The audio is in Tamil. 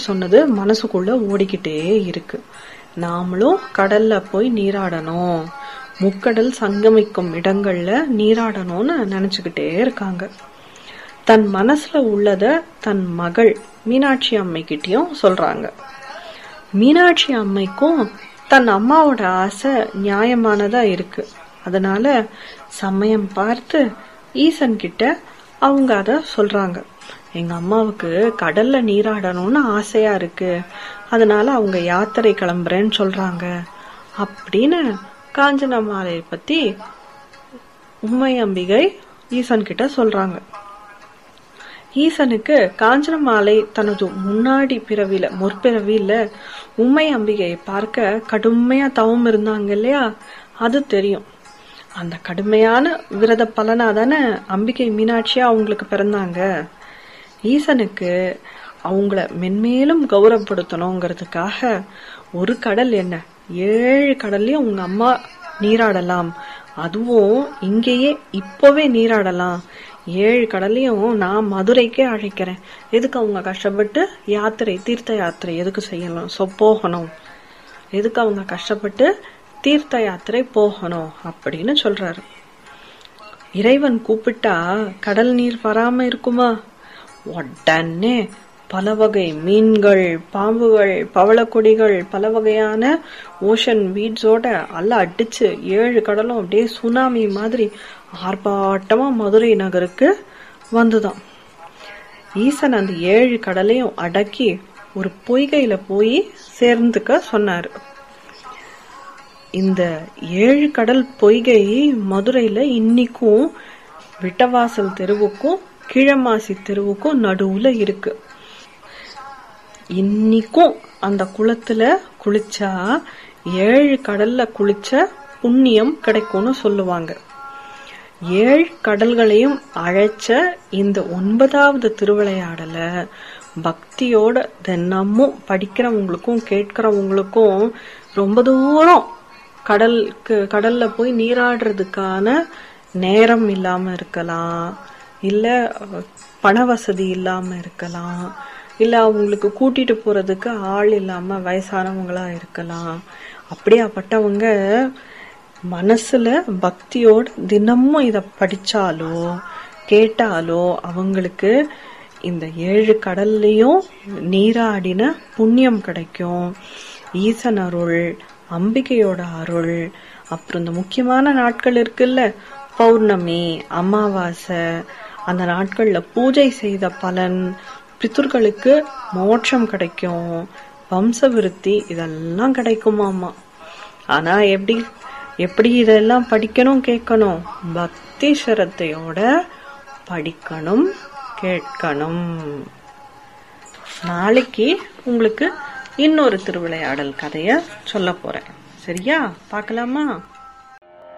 சொன்னது மனசுக்குள்ள ஓடிக்கிட்டே இருக்கு நாமளும் கடல்ல போய் நீராடணும் முக்கடல் சங்கமிக்கும் இடங்கள்ல நீராடணும்னு நினைச்சுக்கிட்டே இருக்காங்க தன் மனசுல உள்ளத தன் மகள் மீனாட்சி அம்மைகிட்டயும் சொல்றாங்க மீனாட்சி அம்மைக்கும் தன் அம்மாவோட ஆசை நியாயமானதா இருக்கு அதனால சமயம் பார்த்து ஈசன் கிட்ட அவங்க அத சொல்றாங்க எங்க அம்மாவுக்கு கடல்ல நீராடணும்னு ஆசையா இருக்கு அதனால அவங்க யாத்திரை கிளம்புறேன்னு சொல்றாங்க அப்படின்னு காஞ்சனமாலை பத்தி உண்மை அம்பிகை ஈசன் கிட்ட சொல்றாங்க ஈசனுக்கு காஞ்சனமாலை தனது முன்னாடி பிறவில முற்பிறவில உண்மை அம்பிகையை பார்க்க கடுமையா தவம் இருந்தாங்க இல்லையா அது தெரியும் அந்த கடுமையான விரத பலனா தானே அம்பிகை மீனாட்சியா அவங்களுக்கு பிறந்தாங்க ஈசனுக்கு அவங்கள மென்மேலும் கௌரவப்படுத்தணுங்கிறதுக்காக ஒரு கடல் என்ன ஏழு கடல்லையும் உங்க அம்மா நீராடலாம் அதுவும் இங்கேயே இப்பவே நீராடலாம் ஏழு கடல்லையும் நான் மதுரைக்கே அழைக்கிறேன் எதுக்கு அவங்க கஷ்டப்பட்டு யாத்திரை தீர்த்த யாத்திரை எதுக்கு செய்யணும் சொ போகணும் எதுக்கு அவங்க கஷ்டப்பட்டு தீர்த்த யாத்திரை போகணும் அப்படின்னு சொல்றாரு இறைவன் கூப்பிட்டா கடல் நீர் வராம இருக்குமா உடனே பல வகை மீன்கள் பாம்புகள் பவளக்கொடிகள் பல வகையான ஓஷன் பீட்ஸோட அல்ல அடிச்சு ஏழு கடலும் அப்படியே சுனாமி மாதிரி ஆர்ப்பாட்டமா மதுரை நகருக்கு வந்துதான் ஈசன் அந்த ஏழு கடலையும் அடக்கி ஒரு பொய்கையில போய் சேர்ந்துக்க சொன்னாரு இந்த ஏழு கடல் பொய்கை மதுரையில இன்னிக்கும் விட்டவாசல் தெருவுக்கும் கீழமாசி தெருவுக்கும் நடுவுல இருக்கு இன்னிக்கும் அந்த குளத்துல குளிச்சா ஏழு கடல்ல குளிச்ச புண்ணியம் கிடைக்கும்னு சொல்லுவாங்க ஏழு கடல்களையும் அழைச்ச இந்த ஒன்பதாவது திருவிளையாடல பக்தியோட தினமும் படிக்கிறவங்களுக்கும் கேட்கிறவங்களுக்கும் ரொம்ப தூரம் கடலுக்கு கடல்ல போய் நீராடுறதுக்கான நேரம் இல்லாம இருக்கலாம் இல்ல பண வசதி இல்லாம இருக்கலாம் இல்ல அவங்களுக்கு கூட்டிட்டு போறதுக்கு ஆள் இல்லாம வயசானவங்களா இருக்கலாம் அப்படியாப்பட்டவங்க மனசுல பக்தியோட தினமும் இத படிச்சாலோ கேட்டாலோ அவங்களுக்கு இந்த ஏழு கடல்லையும் நீராடின புண்ணியம் கிடைக்கும் ஈசன் அருள் அம்பிகையோட அருள் அப்புறம் இந்த முக்கியமான நாட்கள் இருக்குல்ல பௌர்ணமி அமாவாசை அந்த நாட்கள்ல பூஜை செய்த பலன் பித்துர்களுக்கு மோட்சம் கிடைக்கும் வம்ச விருத்தி இதெல்லாம் கிடைக்குமாமா ஆனா எப்படி எப்படி இதெல்லாம் படிக்கணும் கேட்கணும் பக்தி சிரத்தையோட படிக்கணும் கேட்கணும் நாளைக்கு உங்களுக்கு இன்னொரு திருவிளையாடல் கதைய சொல்ல போறேன் சரியா பார்க்கலாமா